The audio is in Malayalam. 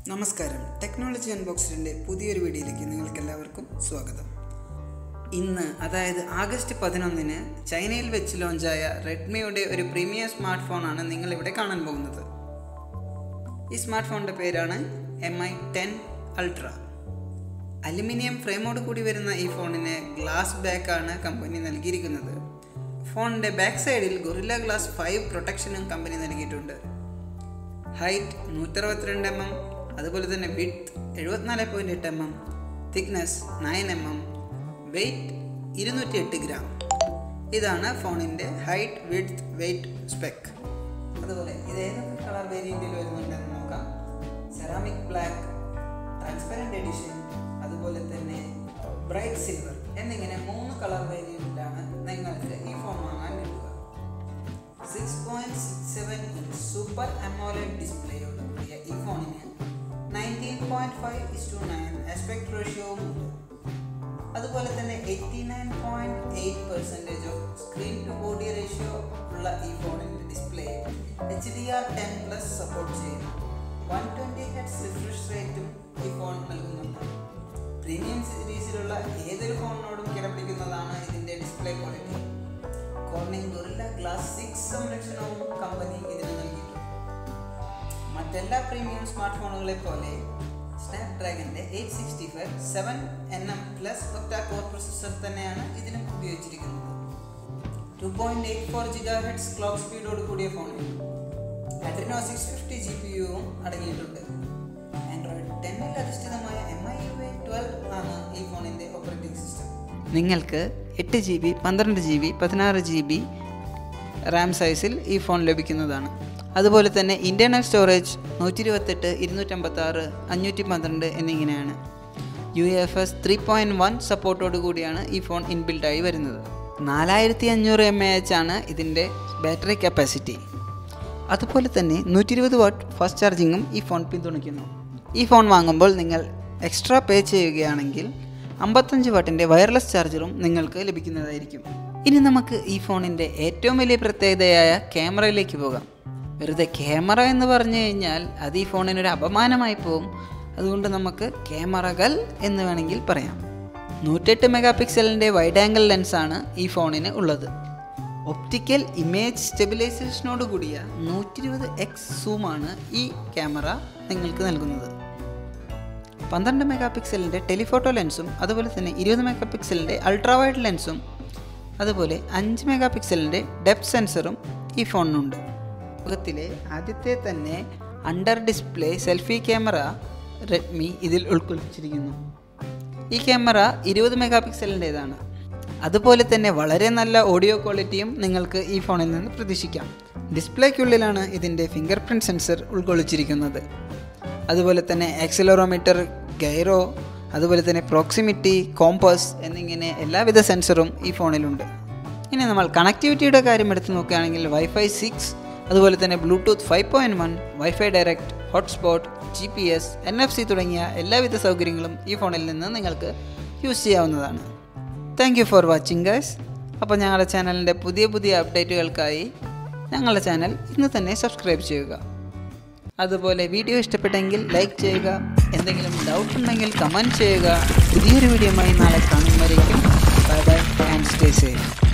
നമസ്കാരം ടെക്നോളജി അൺബോക്സിൻ്റെ പുതിയൊരു വീഡിയോയിലേക്ക് നിങ്ങൾക്ക് എല്ലാവർക്കും സ്വാഗതം ഇന്ന് അതായത് ആഗസ്റ്റ് പതിനൊന്നിന് ചൈനയിൽ വെച്ച് ലോഞ്ചായ റെഡ്മിയുടെ ഒരു പ്രീമിയം സ്മാർട്ട് ഫോണാണ് നിങ്ങൾ ഇവിടെ കാണാൻ പോകുന്നത് ഈ സ്മാർട്ട് ഫോണിൻ്റെ പേരാണ് M I ten ultra aluminium ഫ്രെയിമോട് കൂടി വരുന്ന ഈ ഫോണിന് ഗ്ലാസ് ബാക്കാണ് കമ്പനി നൽകിയിരിക്കുന്നത് ഫോണിൻ്റെ ബാക്ക് സൈഡിൽ ഗൊറില്ല ഗ്ലാസ് ഫൈവ് പ്രൊട്ടക്ഷനും കമ്പനി നൽകിയിട്ടുണ്ട് ഹൈറ്റ് നൂറ്ററുപത്തിരണ്ട് എം എം അതുപോലെ തന്നെ വിഡ്ത്ത് എഴുപത്തിനാല് പോയിൻറ്റ് എട്ട് M M thickness nine M M weight ഇരുന്നൂറ്റി എട്ട് ഗ്രാം ഇതാണ് ഫോണിൻ്റെ ഹൈറ്റ് വിഡ്ത്ത് വെയ്റ്റ് സ്പെക്ക് അതുപോലെ ഇത് ഏതൊക്കെ കളർ വേരിയൻറ്റിൽ വരുന്നുണ്ടെന്ന് നോക്കാം സെറാമിക് ബ്ലാക്ക് ട്രാൻസ്പെറൻറ്റ് എഡിഷൻ അതുപോലെ തന്നെ ബ്രൈറ്റ് സിൽവർ എന്നിങ്ങനെ മൂന്ന് കളർ വേരിയൻറ്റിലാണ് നിങ്ങൾക്ക് ഈ ഫോൺ വാങ്ങാൻ കിട്ടുക six point six seven super AMOLED ഡിസ്പ്ലേയോട് കൂടിയ ഈ ഫോണിന് nineteen point five is to nine aspect റേഷ്യോവും ഉണ്ട് അതുപോലെ തന്നെ eighty nine point eight percentage of screen to body ratio ഉള്ള ഈ ഫോണിൻ്റെ display H D R ten plus support ചെയ്യുന്നു വൺ ട്വൻറ്റി ഹെഡ്സ് റിഫ്രഷ് റേറ്റും ഈ ഫോൺ നൽകുന്നുണ്ട് പ്രീമിയം സീരീസിലുള്ള ഏതൊരു ഫോണിനോടും കിടപിടിക്കുന്നതാണ് ഇതിൻ്റെ display quality Corning Gorilla Glass six സംരക്ഷണവും കമ്പനി ഇതിന് നൽകിയിട്ടുണ്ട് മറ്റെല്ലാ പ്രീമിയം സ്മാർട്ട് ഫോണുകളെ പോലെ സ്നാപ്ഡ്രാഗന്റെ eight sixty five seven N M plus octa core processor തന്നെയാണ് ഇതിനും ഉപയോഗിച്ചിരിക്കുന്നത് two point eight four giga hertz clock സ്പീഡോട് കൂടിയ ഫോണിൽ Adreno six fifty G P യുവും അടങ്ങിയിട്ടുണ്ട് ആൻഡ്രോയിഡ് ടെന്നിൽ അധിഷ്ഠിതമായ M I U A twelve ആണ് ഈ ഫോണിൻ്റെ ഓപ്പറേറ്റിംഗ് സിസ്റ്റം നിങ്ങൾക്ക് എട്ട് ജി ബി പന്ത്രണ്ട് ജി ബി പതിനാറ് ജി ബി റാം സൈസിൽ ഈ ഫോൺ ലഭിക്കുന്നതാണ് അതുപോലെ തന്നെ ഇൻറ്റേർണൽ സ്റ്റോറേജ് നൂറ്റി ഇരുപത്തെട്ട് ഇരുന്നൂറ്റമ്പത്തി ആറ് അഞ്ഞൂറ്റി പന്ത്രണ്ട് എന്നിങ്ങനെയാണ് U F S three point one സപ്പോർട്ടോട് കൂടിയാണ് ഈ ഫോൺ ഇൻബിൽഡായി വരുന്നത് നാലായിരത്തി അഞ്ഞൂറ് എം എ എച്ച് ആണ് ഇതിൻ്റെ ബാറ്ററി കപ്പാസിറ്റി അതുപോലെ തന്നെ നൂറ്റി ഇരുപത് വാട്ട് ഫാസ്റ്റ് ചാർജിങ്ങും ഈ ഫോൺ പിന്തുണയ്ക്കുന്നു ഈ ഫോൺ വാങ്ങുമ്പോൾ നിങ്ങൾ എക്സ്ട്രാ പേ ചെയ്യുകയാണെങ്കിൽ അമ്പത്തഞ്ച് വാട്ടിൻ്റെ വയർലെസ് ചാർജറും നിങ്ങൾക്ക് ലഭിക്കുന്നതായിരിക്കും ഇനി നമുക്ക് ഈ ഫോണിൻ്റെ ഏറ്റവും വലിയ പ്രത്യേകതയായ ക്യാമറയിലേക്ക് പോകാം വെറുതെ ക്യാമറ എന്ന് പറഞ്ഞു കഴിഞ്ഞാൽ അത് ഈ ഫോണിനൊരു അപമാനമായി പോകും അതുകൊണ്ട് നമുക്ക് ക്യാമറകൾ എന്ന് വേണമെങ്കിൽ പറയാം നൂറ്റെട്ട് മെഗാ പിക്സലിൻ്റെ വൈഡ് ആംഗിൾ ലെൻസാണ് ഈ ഫോണിന് ഉള്ളത് ഒപ്റ്റിക്കൽ ഇമേജ് സ്റ്റെബിലൈസേഷനോട് കൂടിയ നൂറ്റി ഇരുപത് എക്സ് സൂമാണ് ഈ ക്യാമറ നിങ്ങൾക്ക് നൽകുന്നത് പന്ത്രണ്ട് മെഗാ പിക്സലിൻ്റെ ടെലിഫോട്ടോ ലെൻസും അതുപോലെ തന്നെ ഇരുപത് മെഗാ പിക്സലിൻ്റെ അൾട്രാ വൈഡ് ലെൻസും അതുപോലെ അഞ്ച് മെഗാ പിക്സലിൻ്റെ ഡെപ്ത് സെൻസറും ഈ ഫോണിനുണ്ട് ലോകത്തിലെ ആദ്യത്തെ തന്നെ under display selfie camera Redmi ഇതിൽ ഉൾക്കൊള്ളിച്ചിരിക്കുന്നു ഈ ക്യാമറ ഇരുപത് മെഗാ പിക്സലിൻ്റേതാണ് അതുപോലെ തന്നെ വളരെ നല്ല ഓഡിയോ ക്വാളിറ്റിയും നിങ്ങൾക്ക് ഈ ഫോണിൽ നിന്ന് പ്രതീക്ഷിക്കാം ഡിസ്പ്ലേക്കുള്ളിലാണ് ഇതിൻ്റെ ഫിംഗർ പ്രിൻറ്റ് സെൻസർ ഉൾക്കൊള്ളിച്ചിരിക്കുന്നത് അതുപോലെ തന്നെ ആക്സിലറോമീറ്റർ ഗൈറോ അതുപോലെ തന്നെ പ്രോക്സിമിറ്റി കോമ്പസ് എന്നിങ്ങനെ എല്ലാവിധ സെൻസറും ഈ ഫോണിലുണ്ട് ഇനി നമ്മൾ കണക്ടിവിറ്റിയുടെ കാര്യം എടുത്ത് നോക്കുകയാണെങ്കിൽ വൈഫൈ സിക്സ് അതുപോലെ തന്നെ Bluetooth five point one wifi direct hotspot G P S N F C തുടങ്ങിയ എല്ലാവിധ സൗകര്യങ്ങളും ഈ ഫോണിൽ നിന്ന് നിങ്ങൾക്ക് യൂസ് ചെയ്യാവുന്നതാണ് thank you for watching guys അപ്പോൾ ഞങ്ങളുടെ ചാനലിൻ്റെ പുതിയ പുതിയ അപ്ഡേറ്റുകൾക്കായി ഞങ്ങളുടെ ചാനൽ ഇന്ന് തന്നെ സബ്സ്ക്രൈബ് ചെയ്യുക അതുപോലെ വീഡിയോ ഇഷ്ടപ്പെട്ടെങ്കിൽ ലൈക്ക് ചെയ്യുക എന്തെങ്കിലും ഡൗട്ട് ഉണ്ടെങ്കിൽ കമൻറ്റ് ചെയ്യുക പുതിയൊരു വീഡിയോയുമായി നാളെ കാണുന്നവരേക്കും bye bye and stay safe